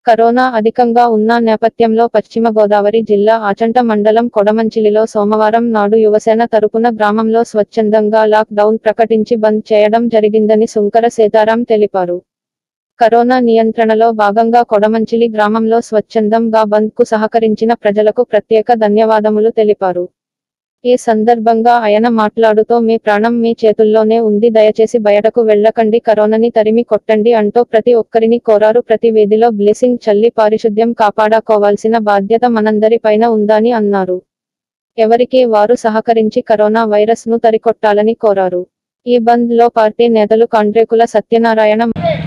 corona అధికంగా ఉన్న నేపథ్యంలో పశ్చిమ గోదావరి జిల్లా ఆచంట మండలం కొడమంచిలిలో సోమవారం నాడు యువసేన తరపున గ్రామంలో స్వచ్ఛందంగా లాక్ డౌన్ ప్రకటించి బంద్ చేయడం జరిగిందని సుంకర సీతారాం తెలిపారు కరోనా నియంత్రణలో భాగంగా కొడమంచిలి గ్రామంలో స్వచ్ఛందంగా బంద్ కు సహకరించిన ప్రజలకు ప్రత్యేక ధన్యవాదములు తెలిపారు ఈ సందర్భంగా ఆయన మాట్లాడుతూ మీ ప్రాణం మీ చేతుల్లోనే ఉంది దయచేసి బయటకు వెళ్ళకండి కరోనాని తరిమి కొట్టండి అంటూ ప్రతి ఒక్కరిని కోరారు ప్రతి వీధిలో బ్లెసింగ్ చల్లి పారిశుద్ధ్యం కాపాడుకోవాల్సిన బాధ్యత మనందరి పైన ఉందని అన్నారు ఎవరికి వారు సహకరించి కరోనా వైరస్ ను తరికొట్టాలని కోరారు ఈ బంద్ లో పార్టీ నేతలు కాండ్రేకుల సత్యనారాయణ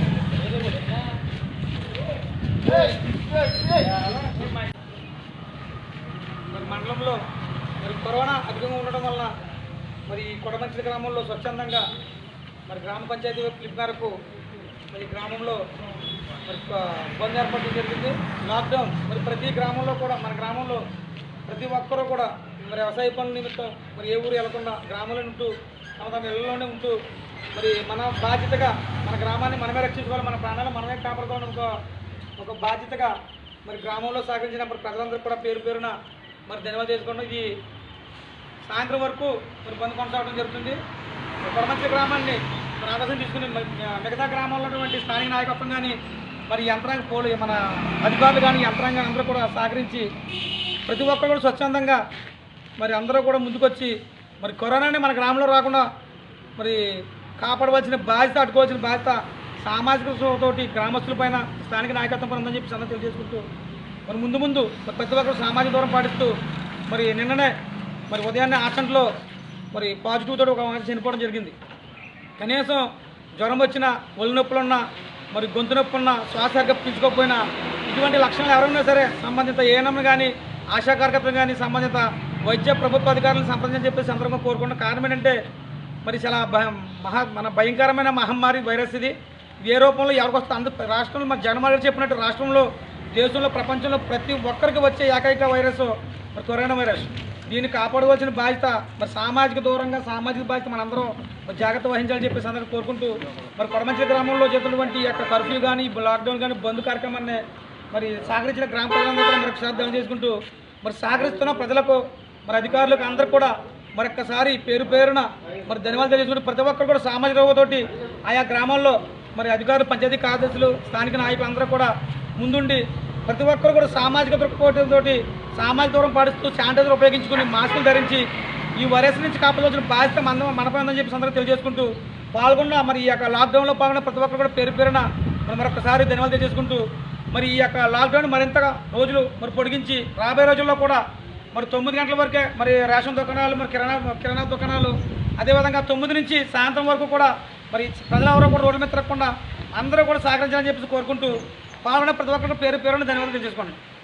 మరి మండలంలో మరి కరోనా అధికంగా ఉండడం వలన మరి ఈ కొడమంచి గ్రామంలో స్వచ్ఛందంగా మరి గ్రామ పంచాయతీ పిలుపు మేరకు మరి ఈ గ్రామంలో మరి ఒక బంద్ ఏర్పాటు జరిగింది లాక్డౌన్ మరి ప్రతి గ్రామంలో కూడా మన గ్రామంలో ప్రతి ఒక్కరూ కూడా మరి వ్యవసాయ పనుల నిమిత్తం మరి ఏ ఊరు వెళ్లకుండా గ్రామంలో ఉంటూ తమ తమ ఇళ్లలోనే ఉంటూ మరి మన బాధ్యతగా మన గ్రామాన్ని మనమే రక్షించుకోవాలి మన ప్రాణాలు మనమే కాపాడుకోవడం ఒక ఒక బాధ్యతగా మరి గ్రామంలో సహకరించిన మరి ప్రజలందరూ కూడా పేరు పేరున మరి ధన్యవాదాలు చేసుకోవడం ఇది సాయంత్రం వరకు మరి బంద్ కొనసాగడం జరుగుతుంది కొడమంచి గ్రామాన్ని మరి ఆదర్శం తీసుకుని మరి మిగతా గ్రామాల్లో ఉన్నటువంటి స్థానిక నాయకత్వం కానీ మరి యంత్రాంగ పోలు మన అధికారులు కానీ యంత్రాంగం అందరూ కూడా సహకరించి ప్రతి ఒక్కరు కూడా స్వచ్ఛందంగా మరి అందరూ కూడా ముందుకొచ్చి మరి కరోనాని మన గ్రామంలో రాకుండా మరి కాపాడవలసిన బాధ్యత అడ్డుకోవాల్సిన బాధ్యత సామాజిక తోటి గ్రామస్తులపైన స్థానిక నాయకత్వం పైన ఉందని చెప్పి సందర్భం తెలియజేసుకుంటూ మరి ముందు ముందు మరి ప్రతి ఒక్కరు సామాజిక దూరం పాటిస్తూ మరి నిన్ననే మరి ఉదయాన్నే ఆచంట్లో మరి పాజిటివ్ తోటి ఒక మనిషి చనిపోవడం జరిగింది కనీసం జ్వరం వచ్చినా ఒళ్ళు నొప్పులు ఉన్నా మరి గొంతు నొప్పి ఉన్నా శ్వాస సరిగ్గా పీల్చుకోకపోయినా ఇటువంటి లక్షణాలు ఎవరైనా సరే సంబంధిత ఏఎన్ఎం కానీ ఆశా కార్యకర్తలు కానీ సంబంధిత వైద్య ప్రభుత్వ అధికారులను సంప్రదించని చెప్పేసి సందర్భంగా కోరుకున్న కారణం ఏంటంటే మరి చాలా భయం మహా మన భయంకరమైన మహమ్మారి వైరస్ ఇది ఇది ఏ రూపంలో ఎవరికి వస్తుంది అందు రాష్ట్రంలో మన జగన్మోహన్ రెడ్డి చెప్పినట్టు రాష్ట్రంలో దేశంలో ప్రపంచంలో ప్రతి ఒక్కరికి వచ్చే ఏకైక వైరస్ మరి కరోనా వైరస్ దీన్ని కాపాడవలసిన బాధ్యత మరి సామాజిక దూరంగా సామాజిక బాధ్యత మనందరం మరి జాగ్రత్త వహించాలని చెప్పేసి అందరూ కోరుకుంటూ మరి కొడమంచి గ్రామంలో చేస్తున్నటువంటి ఈ యొక్క కర్ఫ్యూ కానీ లాక్డౌన్ కానీ బంద్ కార్యక్రమాన్ని మరి సహకరించిన గ్రామ ప్రజలందరూ కూడా మరొకసారి ధన్యం చేసుకుంటూ మరి సహకరిస్తున్న ప్రజలకు మరి అధికారులకు అందరూ కూడా మరొక్కసారి పేరు పేరున మరి ధన్యవాదాలు తెలియజేసుకుంటూ ప్రతి ఒక్కరు కూడా సామాజిక రోగతోటి ఆయా గ్రామాల్లో మరి అధికారులు పంచాయతీ కార్యదర్శులు స్థానిక నాయకులు అందరూ కూడా ముందుండి ప్రతి ఒక్కరు కూడా సామాజిక దృక్పథంతో సామాజిక దూరం పాటిస్తూ శానిటైజర్ ఉపయోగించుకుని మాస్కులు ధరించి ఈ వైరస్ నుంచి కాపాడాల్సిన బాధ్యత మన మనపై ఉందని చెప్పి అందరూ తెలియజేసుకుంటూ పాల్గొన్న మరి ఈ యొక్క లాక్డౌన్లో పాల్గొన్న ప్రతి ఒక్కరు కూడా పేరు పేరున మరి మరొకసారి ధన్యవాదాలు తెలియజేసుకుంటూ మరి ఈ యొక్క లాక్డౌన్ మరింతగా రోజులు మరి పొడిగించి రాబోయే రోజుల్లో కూడా మరి తొమ్మిది గంటల వరకే మరి రేషన్ దుకాణాలు మరి కిరాణా కిరాణా దుకాణాలు అదేవిధంగా తొమ్మిది నుంచి సాయంత్రం వరకు కూడా మరి ప్రజలెవరూ కూడా రోడ్డు మీద తిరగకుండా అందరూ కూడా సహకరించాలని చెప్పేసి కోరుకుంటూ పాల్గొన్న ప్రతి ఒక్కరు పేరు పేరున ధన్యవాదాలు తెలియజేసుకోండి